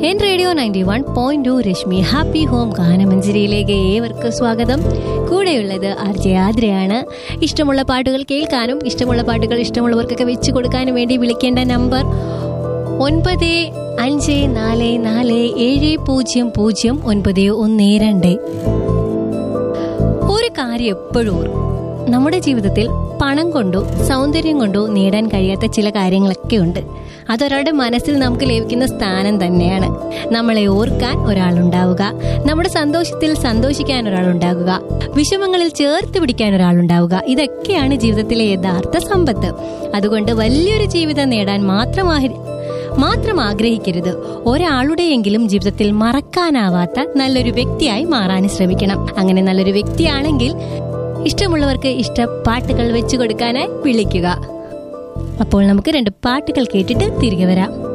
N radio ninety one point two Reshmi happy home ഗാനമഞ്ജരിയിലേക്ക് ഏവർക്കും സ്വാഗതം കൂടെയുള്ളത് ആർ ജെ ആദ്രയാണ് ഇഷ്ടമുള്ള പാട്ടുകൾ കേൾക്കാനും ഇഷ്ടമുള്ള പാട്ടുകൾ ഇഷ്ടമുള്ളവർക്കൊക്കെ വെച്ചു കൊടുക്കാനും വേണ്ടി വിളിക്കേണ്ട നമ്പർ ഒൻപത് അഞ്ച് നാല് നാല് ഏഴ് പൂജ്യം പൂജ്യം ഒൻപത് ഒന്ന് രണ്ട് ഒരു കാര്യം എപ്പോഴും ഓർക്കും നമ്മുടെ ജീവിതത്തിൽ പണം കൊണ്ടോ സൗന്ദര്യം കൊണ്ടോ നേടാൻ കഴിയാത്ത ചില കാര്യങ്ങളൊക്കെ ഉണ്ട് അതൊരാളുടെ മനസ്സിൽ നമുക്ക് ലഭിക്കുന്ന സ്ഥാനം തന്നെയാണ് നമ്മളെ ഓർക്കാൻ ഒരാളുണ്ടാവുക നമ്മുടെ സന്തോഷത്തിൽ സന്തോഷിക്കാൻ ഒരാളുണ്ടാകുക വിഷമങ്ങളിൽ ചേർത്ത് പിടിക്കാൻ ഒരാളുണ്ടാവുക ഇതൊക്കെയാണ് ജീവിതത്തിലെ യഥാർത്ഥ സമ്പത്ത് അതുകൊണ്ട് വലിയൊരു ജീവിതം നേടാൻ മാത്രമായി മാത്രം ആഗ്രഹിക്കരുത് ഒരാളുടെയെങ്കിലും ജീവിതത്തിൽ മറക്കാനാവാത്ത നല്ലൊരു വ്യക്തിയായി മാറാൻ ശ്രമിക്കണം അങ്ങനെ നല്ലൊരു വ്യക്തിയാണെങ്കിൽ ഇഷ്ടമുള്ളവർക്ക് ഇഷ്ട പാട്ടുകൾ വെച്ചു കൊടുക്കാനായി വിളിക്കുക അപ്പോൾ നമുക്ക് രണ്ട് പാട്ടുകൾ കേട്ടിട്ട് തിരികെ വരാം